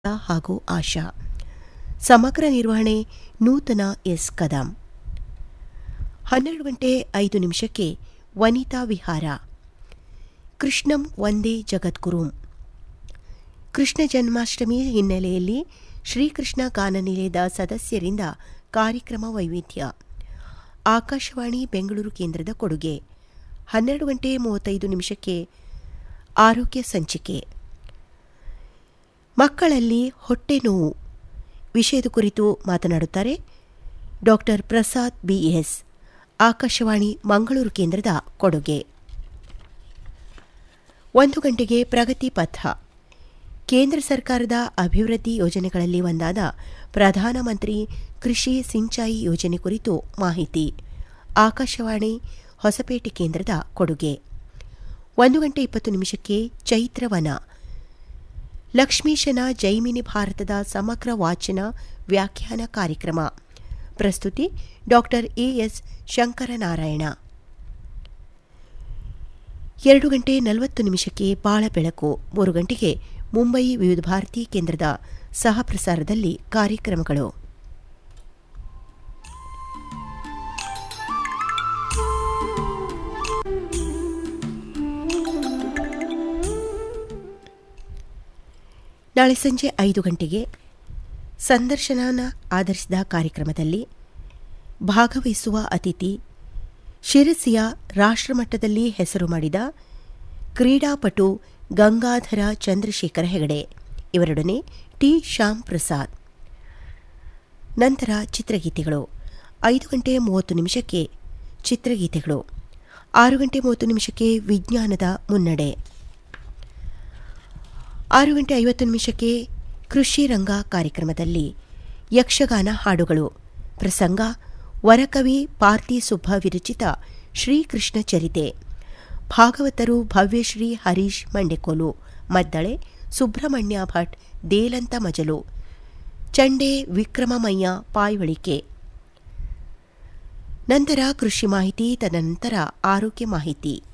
ಹಾಗೂ ಆಶಾ ಸಮಗ್ರ ನಿರ್ವಹಣೆ ನೂತನ ಎಸ್ ಕದಂ ಹನ್ನೆರಡು ಗಂಟೆ ಐದು ನಿಮಿಷಕ್ಕೆ ವನಿತಾ ವಿಹಾರ ಕೃಷ್ಣಂ ಒಂದೇ ಜಗದ್ಗುರುಂ ಕೃಷ್ಣ ಜನ್ಮಾಷ್ಟಮಿ ಹಿನ್ನೆಲೆಯಲ್ಲಿ ಶ್ರೀಕೃಷ್ಣ ಗಾನನಿಲಯದ ಸದಸ್ಯರಿಂದ ಕಾರ್ಯಕ್ರಮ ವೈವಿಧ್ಯ ಆಕಾಶವಾಣಿ ಬೆಂಗಳೂರು ಕೇಂದ್ರದ ಕೊಡುಗೆ ಹನ್ನೆರಡು ಗಂಟೆ ಮೂವತ್ತೈದು ನಿಮಿಷಕ್ಕೆ ಆರೋಗ್ಯ ಸಂಚಿಕೆ ಮಕ್ಕಳಲ್ಲಿ ಹೊಟ್ಟೆ ನೋವು ವಿಷಯದ ಕುರಿತು ಮಾತನಾಡುತ್ತಾರೆ ಡಾಕ್ಟರ್ ಪ್ರಸಾದ್ ಬಿಎಸ್ ಆಕಾಶವಾಣಿ ಮಂಗಳೂರು ಕೇಂದ್ರದ ಕೊಡುಗೆ ಒಂದು ಗಂಟೆಗೆ ಪ್ರಗತಿ ಪಥ ಕೇಂದ್ರ ಸರ್ಕಾರದ ಅಭಿವೃದ್ಧಿ ಯೋಜನೆಗಳಲ್ಲಿ ಒಂದಾದ ಪ್ರಧಾನಮಂತ್ರಿ ಕೃಷಿ ಸಿಂಚಾಯಿ ಯೋಜನೆ ಕುರಿತು ಮಾಹಿತಿ ಆಕಾಶವಾಣಿ ಹೊಸಪೇಟೆ ಕೇಂದ್ರದ ಕೊಡುಗೆ ಒಂದು ಗಂಟೆ ಇಪ್ಪತ್ತು ನಿಮಿಷಕ್ಕೆ ಚೈತ್ರವನ ಲಕ್ಷ್ಮೀಶನ ಜೈಮಿನಿ ಭಾರತದ ಸಮಗ್ರ ವಾಚನ ವ್ಯಾಖ್ಯಾನ ಕಾರ್ಯಕ್ರಮ ಪ್ರಸ್ತುತಿ ಡಾಕ್ಟರ್ ಎಎಸ್ ಶಂಕರನಾರಾಯಣ ಎರಡು ಗಂಟೆ ನಲವತ್ತು ನಿಮಿಷಕ್ಕೆ ಬಾಳ ಬೆಳಕು ಮೂರು ಗಂಟೆಗೆ ಮುಂಬೈ ವಿವಿಧ ಭಾರತಿ ಕೇಂದ್ರದ ಸಹ ಪ್ರಸಾರದಲ್ಲಿ ಕಾರ್ಯಕ್ರಮಗಳು ನಾಳೆ ಸಂಜೆ ಐದು ಗಂಟೆಗೆ ಸಂದರ್ಶನ ಆಧರಿಸಿದ ಕಾರ್ಯಕ್ರಮದಲ್ಲಿ ಭಾಗವಹಿಸುವ ಅತಿಥಿ ಶಿರಸಿಯ ರಾಷ್ಟ್ರಮಟ್ಟದಲ್ಲಿ ಹೆಸರು ಮಾಡಿದ ಕ್ರೀಡಾಪಟು ಗಂಗಾಧರ ಚಂದ್ರಶೇಖರ ಹೆಗಡೆ ಇವರೊಡನೆ ಟಿ ಶ್ಯಾಮ್ ಪ್ರಸಾದ್ ನಂತರ ಚಿತ್ರಗೀತೆಗಳು ಐದು ಗಂಟೆ ಮೂವತ್ತು ನಿಮಿಷಕ್ಕೆ ಚಿತ್ರಗೀತೆಗಳು ಆರು ಗಂಟೆ ಮೂವತ್ತು ನಿಮಿಷಕ್ಕೆ ವಿಜ್ಞಾನದ ಮುನ್ನಡೆ ಆರು ಗಂಟೆ ಐವತ್ತು ನಿಮಿಷಕ್ಕೆ ಕೃಷಿ ರಂಗ ಕಾರ್ಯಕ್ರಮದಲ್ಲಿ ಯಕ್ಷಗಾನ ಹಾಡುಗಳು ಪ್ರಸಂಗ ವರಕವಿ ಪಾರ್ತಿ ಸುಬ್ಬ ವಿರಚಿತ ಶ್ರೀಕೃಷ್ಣ ಚರಿತೆ ಭಾಗವತರು ಭವ್ಯಶ್ರೀ ಹರೀಶ್ ಮಂಡೆಕೋಲು ಮದ್ದಳೆ ಸುಬ್ರಹ್ಮಣ್ಯ ಭಟ್ ದೇಲಂತ ಮಜಲು ಚಂಡೆ ವಿಕ್ರಮಮಯ್ಯ ಪಾಯ್ವಳಿಕೆ ನಂತರ ಕೃಷಿ ಮಾಹಿತಿ ತದನಂತರ ಆರೋಗ್ಯ ಮಾಹಿತಿ